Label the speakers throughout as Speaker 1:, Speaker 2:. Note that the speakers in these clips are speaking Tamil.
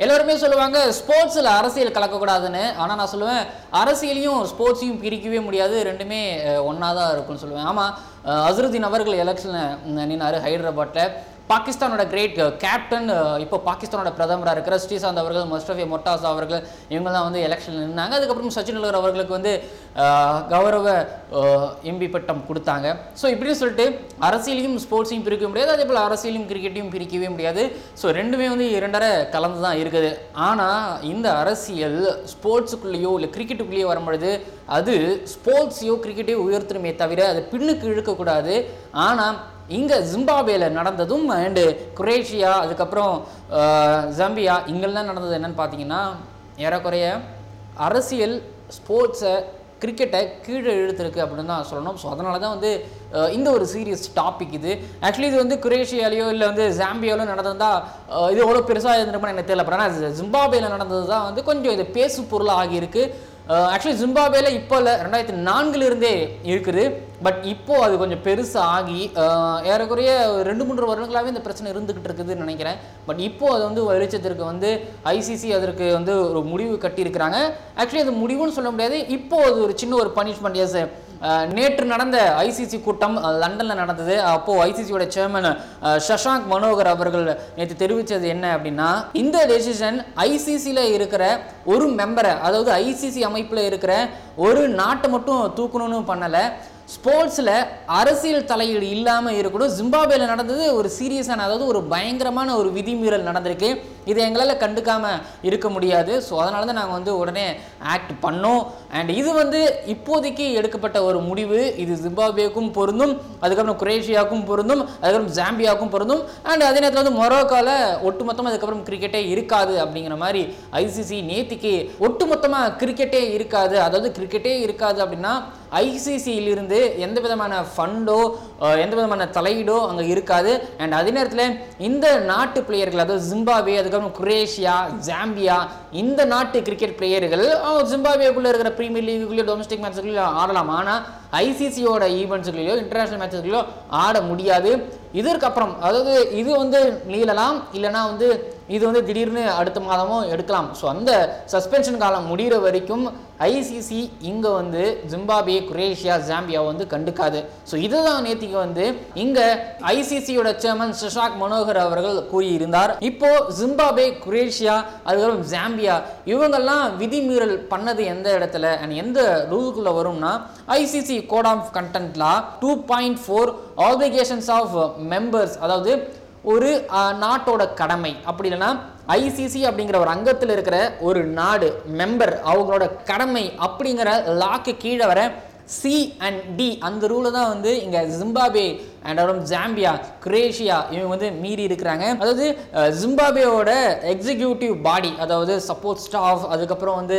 Speaker 1: எல்லாருமே சொல்லுவாங்க ஸ்போர்ட்ஸில் அரசியல் கலக்கக்கூடாதுன்னு ஆனால் நான் சொல்லுவேன் அரசியலையும் ஸ்போர்ட்ஸையும் பிரிக்கவே முடியாது ரெண்டுமே ஒன்றா தான் இருக்கும்னு சொல்லுவேன் ஆமாம் அசருதீன் அவர்கள் எலெக்ஷனில் நின்னாரு ஹைதராபாத்தில் பாகிஸ்தானோட கிரேட் கேப்டன் இப்போ பாகிஸ்தானோட பிரதமராக இருக்கிற ஸ்ரீசாந்த் அவர்கள் மஸ்டஃபி மொட்டாஸ் அவர்கள் இவங்கெல்லாம் வந்து எலெக்ஷனில் நின்னாங்க அதுக்கப்புறம் சச்சின் டெண்டுல்கர் அவர்களுக்கு வந்து அஹ், கௌரவ எம்பி பட்டம் கொடுத்தாங்க ஸோ இப்படின்னு சொல்லிட்டு அரசியலையும் ஸ்போர்ட்ஸையும் பிரிக்க முடியாது அதே போல் அரசியலையும் கிரிக்கெட்டையும் பிரிக்கவே முடியாது ஸோ ரெண்டுமே வந்து இரண்டரை கலந்து தான் இருக்குது ஆனால் இந்த அரசியல் ஸ்போர்ட்ஸுக்குள்ளேயோ இல்லை கிரிக்கெட்டுக்குள்ளேயோ வரும்பொழுது அது ஸ்போர்ட்ஸையோ கிரிக்கெட்டையோ உயர்த்தணுமே தவிர அதை பின்னுக்கு இழுக்கக்கூடாது ஆனால் இங்கே ஜிம்பாபேல நடந்ததும் அண்டு குரேஷியா அதுக்கப்புறம் அஹ், ஜம்பியா இங்கெல்லாம் நடந்தது என்னன்னு பார்த்தீங்கன்னா ஏறக்குறைய அரசியல் ஸ்போர்ட்ஸை கிரிக்கெட்டை கீழே இழுத்துருக்கு அப்படின்னு தான் சொல்லணும் ஸோ அதனால தான் வந்து அஹ், இந்த ஒரு சீரியஸ் டாபிக் இது ஆக்சுவலி இது வந்து குரேஷியாலேயோ இல்லை வந்து ஜாம்பியாலோ நடந்திருந்தா அஹ், இது எவ்வளோ பெருசாக இருந்திருக்கும்னு எனக்கு தெரியல ஆனால் ஜிம்பாபேல நடந்தது தான் வந்து கொஞ்சம் இது பேசு பொருளாக ஆகியிருக்கு ஆக்சுவலி ஜிம்பாபேல இப்போ இல்லை ரெண்டாயிரத்தி நான்குல இருந்தே இருக்குது பட் இப்போ அது கொஞ்சம் பெருசாக ஆகி அஹ், ஏறக்குறைய ஒரு ரெண்டு மூன்று வருடங்களாகவே இந்த பிரச்சனை இருந்துகிட்டு இருக்குதுன்னு நினைக்கிறேன் பட் இப்போ அது வந்து வெளிச்சத்திற்கு வந்து ஐசிசி அதற்கு வந்து ஒரு முடிவு கட்டியிருக்கிறாங்க ஆக்சுவலி அது முடிவுன்னு சொல்ல முடியாது இப்போ அது ஒரு சின்ன ஒரு பனிஷ்மெண்ட் எஸ் நேற்று நடந்த ஐசிசி கூட்டம் அஹ், லண்டன்ல நடந்தது அப்போ ஐசிசியோட சேர்மன் சஷாங்க் மனோகர் அவர்கள் நேற்று தெரிவித்தது என்ன அப்படின்னா இந்த டெசிஷன் ஐசிசியில் இருக்கிற ஒரு மெம்பரை அதாவது ஐசிசி அமைப்பில் இருக்கிற ஒரு நாட்டை மட்டும் தூக்கணும்னு பண்ணலை ஸ்போர்ட்ஸில் அரசியல் தலையீடு இல்லாமல் இருக்கணும் ஜிம்பாபேல நடந்தது ஒரு சீரியஸான அதாவது ஒரு பயங்கரமான ஒரு விதிமீறல் நடந்திருக்கு இதை எங்களால் கண்டுக்காமல் இருக்க முடியாது ஸோ அதனால தான் நாங்கள் வந்து உடனே ஆக்ட் பண்ணோம் அண்ட் இது வந்து இப்போதைக்கு எடுக்கப்பட்ட ஒரு முடிவு இது ஜிம்பாபேக்கும் பொருந்தும் அதுக்கப்புறம் குரேஷியாவுக்கும் பொருந்தும் அதுக்கப்புறம் ஜாம்பியாவுக்கும் பொருந்தும் அண்ட் அதே நேரத்தில் வந்து மொரோக்காவில் ஒட்டுமொத்தமாக அதுக்கப்புறம் கிரிக்கெட்டே இருக்காது அப்படிங்கிற மாதிரி ஐசிசி நேத்திக்கு ஒட்டுமொத்தமாக கிரிக்கெட்டே இருக்காது அதாவது கிரிக்கெட்டே இருக்காது அப்படின்னா ஐசிசியிலிருந்து எந்த விதமான ஃபண்டோ எந்த விதமான தலையீடோ அங்கே இருக்காது அண்ட் அதே நேரத்தில் இந்த நாட்டு பிளேயர்கள் அதாவது ஜிம்பாபே அதுக்கப்புறம் குரேஷியா ஜாம்பியா இந்த நாட்டு கிரிக்கெட் பிளேயர்கள் ஜிம்பாபேக்குள்ளே இருக்கிற பிரீமியர் லீகுக்குள்ளேயோ டொமஸ்டிக் மேட்சுக்குள்ளேயோ ஆடலாம் ஆனால் ஐசிசியோட ஈவெண்ட்ஸுகளிலோ இன்டர்நேஷனல் மேட்சஸ்களிலோ ஆட முடியாது இதற்கப்புறம் அதாவது இது வந்து நீளலாம் இல்லைனா வந்து இது வந்து திடீர்னு அடுத்த மாதமோ எடுக்கலாம் ஸோ அந்த சஸ்பென்ஷன் காலம் முடிகிற வரைக்கும் ஐசிசி இங்கே வந்து ஜிம்பாபே குரேஷியா ஜாம்பியா வந்து கண்டுக்காது ஸோ இதுதான் நேத்திக்கு வந்து இங்கே ஐசிசியோட சேர்மன் சஷாக் மனோகர் அவர்கள் கூறியிருந்தார் இப்போ ஜிம்பாபே குரேஷியா அதுக்கப்புறம் ஜாம்பியா இவங்கெல்லாம் விதிமீறல் பண்ணது எந்த இடத்துல அண்ட் எந்த ரூலுக்குள்ள வரும்னா ஐசிசி கோட் ஆஃப் கண்டென்ட்லா two point four applications of members அதாவது ஒரு அஹ், நாட்டோட கடமை அப்படி இல்லைன்னா ஐசிசி அப்படிங்கிற ஒரு அங்கத்தில் இருக்கிற ஒரு நாடு மெம்பர் அவங்களோட கடமை அப்படிங்கிற லாக்கு கீழே வர சி அண்ட் டி அந்த ரூலை தான் வந்து இங்கே ஜிம்பாபே அண்ட் அப்புறம் ஜாம்பியா குரேஷியா இவங்க வந்து மீறி இருக்கிறாங்க அதாவது அஹ், ஜிம்பாபேவோட எக்ஸிக்யூட்டிவ் பாடி அதாவது சப்போர்ட் ஸ்டாஃப் அதுக்கப்புறம் வந்து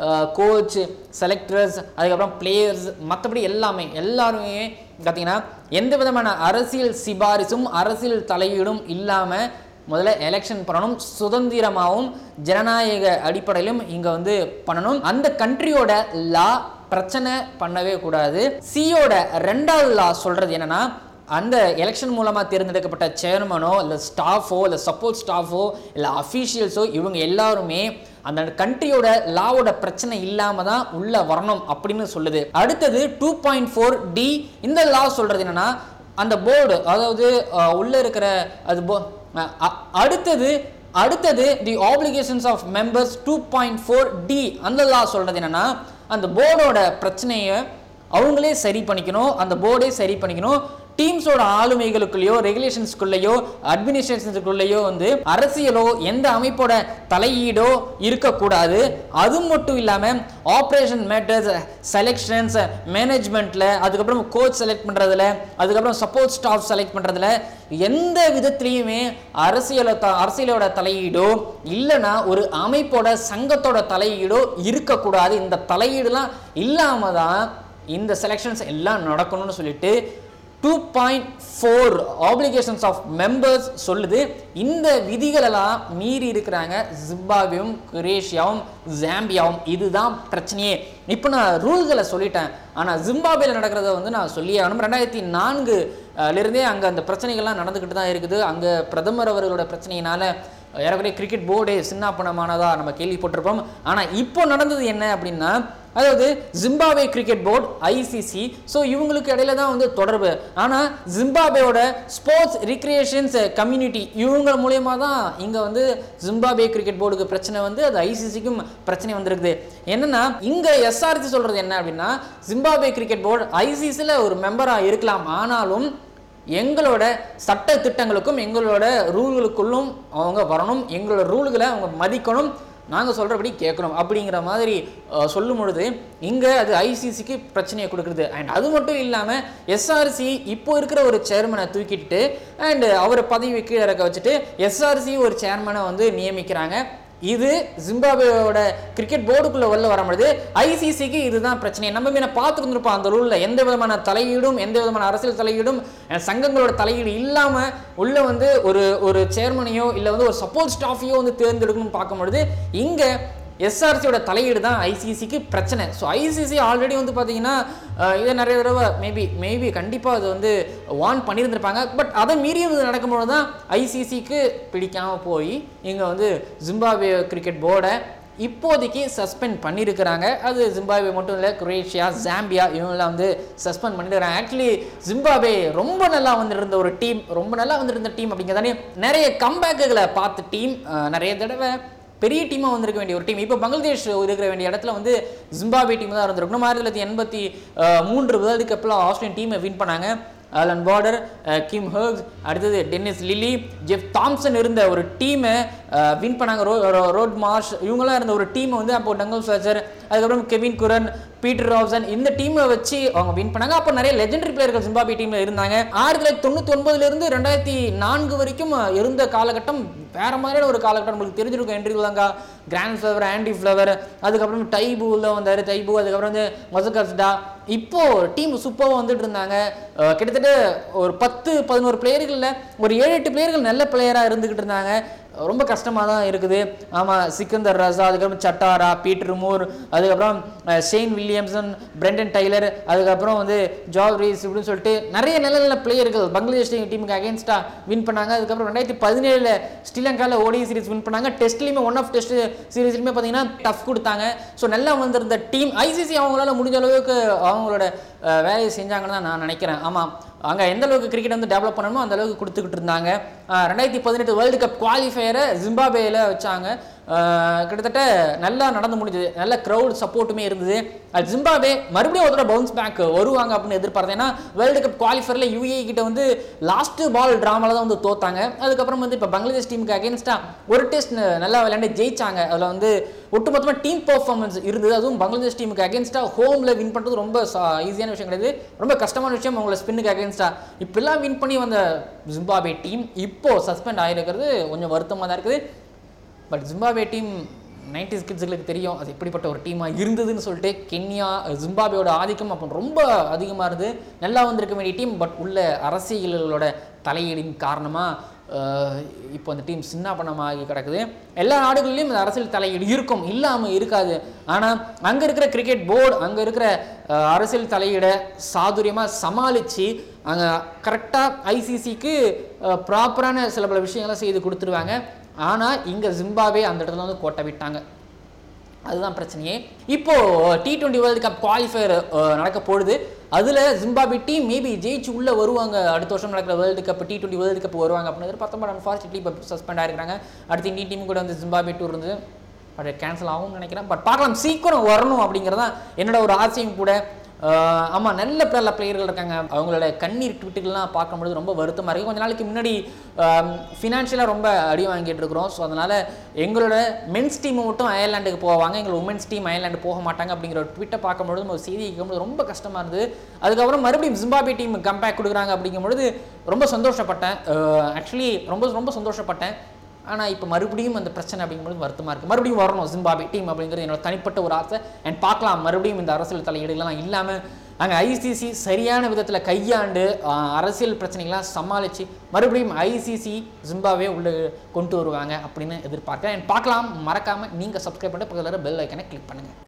Speaker 1: கோச் செலக்டர்ஸ் அதுக்கப்புறம் பிளேயர்ஸ் மற்றபடி எல்லாமே எல்லாருமே பார்த்தீங்கன்னா எந்த விதமான அரசியல் சிபாரிசும் அரசியல் தலையீடும் இல்லாமல் முதல்ல எலெக்ஷன் பண்ணணும் சுதந்திரமாகவும் ஜனநாயக அடிப்படையிலும் இங்கே வந்து பண்ணணும் அந்த கண்ட்ரியோட லா பிரச்சனை பண்ணவே கூடாது சியோட ரெண்டாவது லா சொல்கிறது என்னன்னா அந்த எலெக்ஷன் மூலமாக தேர்ந்தெடுக்கப்பட்ட சேர்மனோ இல்லை ஸ்டாஃபோ இல்லை சப்போர்ட் ஸ்டாஃபோ இல்லை அஃபீஷியல்ஸோ இவங்க எல்லாருமே அந்த கண்ட்ரியோட லாவோட பிரச்சனை இல்லாமல் தான் உள்ள வரணும் அப்படின்னு சொல்லுது அடுத்தது டூ பாயிண்ட் ஃபோர் டி இந்த லா சொல்கிறது என்னன்னா அந்த போர்டு அதாவது அஹ், உள்ள இருக்கிற அது போ அஹ், அ- அடுத்தது அடுத்தது the applications of members two point four D அந்த லா சொல்கிறது என்னன்னா அந்த போர்டோட பிரச்சனையை அவங்களே சரி பண்ணிக்கணும் அந்த போர்டே சரி பண்ணிக்கணும் டீம்ஸோட ஆளுமைகளுக்குள்ளேயோ ரெகுலேஷன்ஸ்குள்ளேயோ அட்மினிஸ்ட்ரேஷன்ஸுக்குள்ளேயோ வந்து அரசியலோ எந்த அமைப்போட தலையீடோ இருக்கக்கூடாது அது மட்டும் இல்லாமல் ஆப்ரேஷன் மேட்டர்ஸ் செலெக்ஷன்ஸ் மேனேஜ்மெண்ட்டில் அதுக்கப்புறம் கோச் செலக்ட் பண்ணுறதுல அதுக்கப்புறம் சப்போர்ட் ஸ்டாஃப் செலக்ட் பண்ணுறதுல எந்த விதத்துலேயுமே அரசியல த அரசியலோட தலையீடோ இல்லைன்னா ஒரு அமைப்போட சங்கத்தோட தலையீடோ இருக்கக்கூடாது இந்த தலையீடுலாம் இல்லாமல் தான் இந்த செலெக்ஷன்ஸ் எல்லாம் நடக்கணும்னு சொல்லிட்டு two point four applications of members சொல்லுது இந்த விதிகளெல்லாம் மீறி இருக்கிறாங்க ஜிம்பாப்வேவும் குரேஷியாவும் ஜாம்பியாவும் இதுதான் பிரச்சனையே இப்போ நான் ரூல்களை சொல்லிட்டேன் ஆனால் ஜிம்பாப்வேல நடக்கிறத வந்து நான் சொல்லியே ஆகணும் ரெண்டாயிரத்தி நான்கு அஹ், ல இருந்தே அங்கே அந்த பிரச்சனைகள்லாம் நடந்துக்கிட்டு தான் இருக்குது அங்கே பிரதமர் அவர்களோட பிரச்சனையினால ஏறக்குறைய கிரிக்கெட் போர்டே சின்னாப்பனமானதா நம்ம கேள்விப்பட்டிருப்போம் ஆனால் இப்போ நடந்தது என்ன அப்படின்னா அதாவது Zimbabwe cricket board ICC so இவங்களுக்கு இடையில தான் வந்து தொடர்பு ஆனால் ஜிம்பாப்வேயோட ஸ்போர்ட்ஸ் ரிக்ரியேஷன்ஸ் கம்யூனிட்டி இவங்க மூலயமா தான் இங்கே வந்து ஜிம்பாப்வே கிரிக்கெட் போர்டுக்கு பிரச்சனை வந்து அது ஐசிசிக்கும் பிரச்சனை வந்திருக்குது என்னன்னா இங்கே எஸ்ஆர்சி சொல்கிறது என்ன அப்படின்னா ஜிம்பாப்வே கிரிக்கெட் போர்டு ஐசிசியில் ஒரு மெம்பராக இருக்கலாம் ஆனாலும் எங்களோட சட்ட திட்டங்களுக்கும் எங்களோட ரூல்களுக்குள்ளும் அவங்க வரணும் எங்களோட ரூல்களை அவங்க மதிக்கணும் நாங்கள் சொல்கிறபடி கேட்கணும் அப்படிங்கிற மாதிரி அஹ், சொல்லும் பொழுது இங்கே அது ஐசிசிக்கு பிரச்சனையை கொடுக்குறது அண்ட் அது மட்டும் இல்லாமல் எஸ்ஆர்சி இப்போ இருக்கிற ஒரு சேர்மனை தூக்கிட்டு அண்ட் அவரை பதவி கீழே இறக்க வச்சுட்டு எஸ்ஆர்சி ஒரு சேர்மனை வந்து நியமிக்கிறாங்க இது ஜிம்பாப்வேயோட கிரிக்கெட் போர்டுக்குள்ள உள்ள வரும்பொழுது ஐசிசிக்கு இதுதான் பிரச்சனை நம்ம மீன பார்த்துருந்துருப்போம் அந்த ரூலில் எந்த விதமான தலையீடும் எந்த விதமான அரசியல் தலையீடும் அஹ், சங்கங்களோட தலையீடு இல்லாமல் உள்ள வந்து ஒரு ஒரு சேர்மனையோ இல்லை வந்து ஒரு சப்போர்ட் ஸ்டாஃபையோ வந்து தேர்ந்தெடுக்கணும்னு பார்க்கும்பொழுது இங்கே எஸ்ஆர்சியோட தலையீடு தான் ஐசிசிக்கு பிரச்சனை ஸோ ஐசிசி ஆல்ரெடி வந்து பார்த்தீங்கன்னா அஹ், இதை நிறைய தடவை மேபி மேபி கண்டிப்பாக அது வந்து வார்ன் பண்ணியிருந்திருப்பாங்க பட் அதை மீறி இது நடக்கும்போது தான் ஐசிசிக்கு பிடிக்காமல் போய் இங்கே வந்து ஜிம்பாப்வே கிரிக்கெட் போர்டை இப்போதைக்கு சஸ்பெண்ட் பண்ணியிருக்கிறாங்க அது ஜிம்பாப்வே மட்டும் இல்லை குரேஷியா ஜாம்பியா இவங்கெல்லாம் வந்து சஸ்பெண்ட் பண்ணிருக்கிறாங்க ஆக்சுவலி ஜிம்பாப்வே ரொம்ப நல்லா வந்துருந்த ஒரு டீம் ரொம்ப நல்லா வந்துருந்த டீம் அப்படிங்கிறதானே நிறைய கம்பேக்குகளை பார்த்த டீம் நிறைய தடவை பெரிய டீமாக வந்திருக்க வேண்டிய ஒரு டீம் இப்போ பங்களாதேஷ் இருக்கிற வேண்டிய இடத்துல வந்து ஜிம்பாப்வே டீம் தான் இருந்திருக்கணும் ஆயிரத்தி தொள்ளாயிரத்தி எண்பத்தி அஹ், மூன்று வேர்ல்டு கப்பில் ஆஸ்திரேலியன் டீமை வின் பண்ணாங்க ஆலன் பார்டர் கிம் ஹர்க்ஸ் அடுத்தது டென்னிஸ் லில்லி ஜெஃப் தாம்சன் இருந்த ஒரு டீமை வின் பண்ணாங்க ரோ ரோ- ரோட் மார்ஷ் இவங்கெல்லாம் இருந்த ஒரு டீமை வந்து அப்போ டங்கல் ஃபிளச்சர் அதுக்கப்புறம் கெவின் குரன் பீட்டர் ராப்சன் இந்த டீமை வச்சு அவங்க வின் பண்ணாங்க அப்போ நிறைய லெஜெண்டரி பிளேயர்கள் ஜிம்பாப்வே டீமில் இருந்தாங்க ஆயிரத்தி தொள்ளாயிரத்தி தொண்ணூற்றி ஒன்பதுலேருந்து ரெண்டாயிரத்தி நான்கு வரைக்கும் இருந்த காலகட்டம் வேற மாதிரியான ஒரு காலகட்டம் நம்மளுக்கு தெரிஞ்சிருக்கும் Henry Olonga Grant Flower Andy Flower அதுக்கப்புறம் டைபு உள்ள வந்தார் டைபு அதுக்கப்புறம் வந்து மொசகஸ்டா இப்போ டீம் சூப்பராக வந்துட்டு இருந்தாங்க அஹ் கிட்டத்தட்ட ஒரு பத்து பதினோரு பிளேயர்களில் ஒரு ஏழு எட்டு பிளேயர்கள் நல்ல பிளேயராக இருந்துக்கிட்டு இருந்தாங்க ரொம்ப கஷ்டமாக தான் இருக்குது ஆமாம் சிக்கந்தர் ரசா அதுக்கப்புறம் சட்டாரா பீட்டர் மூர் அதுக்கப்புறம் அஹ், ஷெய்ன் வில்லியம்சன் பிரெண்டன் டைலர் அதுக்கப்புறம் வந்து ஜாவ் ரீஸ் இப்படின்னு சொல்லிட்டு நிறைய நல்ல நல்ல பிளேயர்கள் பங்களாதேஷ் டீமுக்கு அகேன்ஸ்டாக வின் பண்ணாங்க அதுக்கப்புறம் ரெண்டாயிரத்தி பதினேழில் ஸ்ரீலங்காவில் ஓடி சீரிஸ் வின் பண்ணாங்க டெஸ்ட்லையுமே ஒன் ஆஃப் டெஸ்ட் சீரீஸ்லையுமே பார்த்தீங்கன்னா டஃப் கொடுத்தாங்க ஸோ நல்லா வந்திருந்த டீம் ஐசிசி அவங்களால முடிஞ்ச அளவுக்கு அவங்களோட அஹ், வேலையை செஞ்சாங்கன்னு தான் நான் நினைக்கிறேன் ஆமாம் அங்கே எந்த அளவுக்கு கிரிக்கெட் வந்து டெவலப் பண்ணணுமோ அந்த அளவுக்கு கொடுத்துக்கிட்டு இருந்தாங்க அஹ், ரெண்டாயிரத்தி பதினெட்டு வேர்ல்டு கப் குவாலிஃபையரை ஜிம்பாபேயில் வச்சாங்க அஹ், கிட்டத்தட்ட நல்லா நடந்து முடிஞ்சது நல்ல க்ரௌட் சப்போர்ட்டுமே இருந்தது அது ஜிம்பாபே மறுபடியும் ஒரு தடவை பவுன்ஸ் பேக் வருவாங்க அப்படின்னு எதிர்பார்த்தேன் ஏன்னா வேர்ல்டு கப் குவாலிஃபயரில் யூஏ கிட்ட வந்து லாஸ்ட் பால் ட்ராமால தான் வந்து தோத்தாங்க அதுக்கப்புறம் வந்து இப்போ பங்களாதேஷ் டீமுக்கு அகேன்ஸ்டாக ஒரு டெஸ்ட் நல்லா விளையாண்டு ஜெயிச்சாங்க அதில் வந்து ஒட்டுமொத்தமாக டீம் பர்ஃபார்மன்ஸ் இருந்தது அதுவும் பங்களாதேஷ் டீமுக்கு அகேன்ஸ்டாக ஹோமில் வின் பண்ணுறது ரொம்ப ஈஸியான விஷயம் கிடையாது ரொம்ப கஷ்டமான விஷயம் அவங்கள ஸ்பின்னுக்கு அகேன்ஸ்டாக இப்படிலாம் வின் பண்ணி வந்த ஜிம்பாபே டீம் இப்போ சஸ்பெண்ட் ஆகிருக்கிறது கொஞ்சம் வருத்தமாக தான் இருக்குது பட் ஜிம்பாபே டீம் நைன்டிஸ் கிட்ஸுகளுக்கு தெரியும் அது எப்படிப்பட்ட ஒரு டீமாக இருந்ததுன்னு சொல்லிட்டு கென்யா ஜிம்பாபேயோட ஆதிக்கம் அப்போ ரொம்ப அதிகமாக இருந்து நல்லா வந்திருக்க வேண்டிய டீம் பட் உள்ள அரசியல்களோட தலையீடின் காரணமாக இப்போ அந்த டீம் சின்னாபனமாகி கிடக்குது எல்லா நாடுகளிலும் இந்த அரசியல் தலையீடு இருக்கும் இல்லாமல் இருக்காது ஆனால் அங்கே இருக்கிற கிரிக்கெட் போர்டு அங்கே இருக்கிற அஹ், அரசியல் தலையீடை சாதுரியமாக சமாளித்து அங்கே கரெக்டாக ஐசிசிக்கு ப்ராப்பரான சில பல விஷயங்களை செய்து கொடுத்துருவாங்க ஆனால் இங்கே ஜிம்பாவே அந்த இடத்துல வந்து கோட்டை விட்டாங்க அதுதான் பிரச்சனையே இப்போ T twenty world cup qualifier நடக்க போகுது அதில் ஜிம்பாபே டீம் மேபி ஜெயிச்சு உள்ளே வருவாங்க அடுத்த வருஷம் நடக்கிற world cup T twenty world cup வருவாங்க அப்படின்னு எதிர்பார்த்தோம் பட் அன்ஃபார்ச்சுனேட்லி இப்போ சஸ்பெண்ட் ஆயிருக்காங்க அடுத்து இந்தியன் டீம் கூட வந்து ஜிம்பாபே டூர் இருந்தது பட் கேன்சல் ஆகும்னு நினைக்கிறேன் பட் பார்க்கலாம் சீக்கிரம் வரணும் அப்படிங்கிறதான் என்னோட ஒரு ஆசையும் கூட ஆஹ் ஆமா நல்ல நல்ல பிளேயர்கள் இருக்காங்க அவங்களோட கண்ணீர் ட்விட்டுகள்லாம் பார்க்கும்பொழுது ரொம்ப வருத்தமாக இருக்குது கொஞ்ச நாளைக்கு முன்னாடி ஃபினான்ஷியலாக ரொம்ப அடி வாங்கிட்டு இருக்கிறோம் ஸோ அதனால் எங்களோட மென்ஸ் டீம் மட்டும் அயர்லாண்டுக்கு போவாங்க எங்களோட உமன்ஸ் டீம் அயர்லாண்டு போக மாட்டாங்க அப்படிங்கிற ஒரு ட்விட்டை பார்க்கும்பொழுது நம்ம ஒரு செய்தி கேட்கும்போது ரொம்ப கஷ்டமாக இருந்தது அதுக்கப்புறம் மறுபடியும் ஜிம்பாபே டீம் கம்பேக் கொடுக்குறாங்க அப்படிங்கும்பொழுது ரொம்ப சந்தோஷப்பட்டேன் ஆக்சுவலி ரொம்ப ரொம்ப சந்தோஷப்பட்டேன் ஆனால் இப்போ மறுபடியும் அந்த பிரச்சனை அப்படிங்கும்போது வருத்தமாக இருக்குது மறுபடியும் வரணும் ஜிம்பாபே டீம் அப்படிங்கிறது என்னோட தனிப்பட்ட ஒரு ஆசை அண்ட் பார்க்கலாம் மறுபடியும் இந்த அரசியல் தலையீடுகள்லாம் இல்லாமல் அங்கே ஐசிசி சரியான விதத்தில் கையாண்டு ஆஹ், அரசியல் பிரச்சனைகள்லாம் சமாளித்து மறுபடியும் ஐசிசி ஜிம்பாவே உள்ள கொண்டு வருவாங்க அப்படின்னு எதிர்பார்க்குறேன் அண்ட் பார்க்கலாம் மறக்காமல் நீங்கள் சப்ஸ்கிரைப் பண்ணிட்டு பக்கத்தில் பெல் ஐக்கனை கிளிக் பண்ணுங்கள்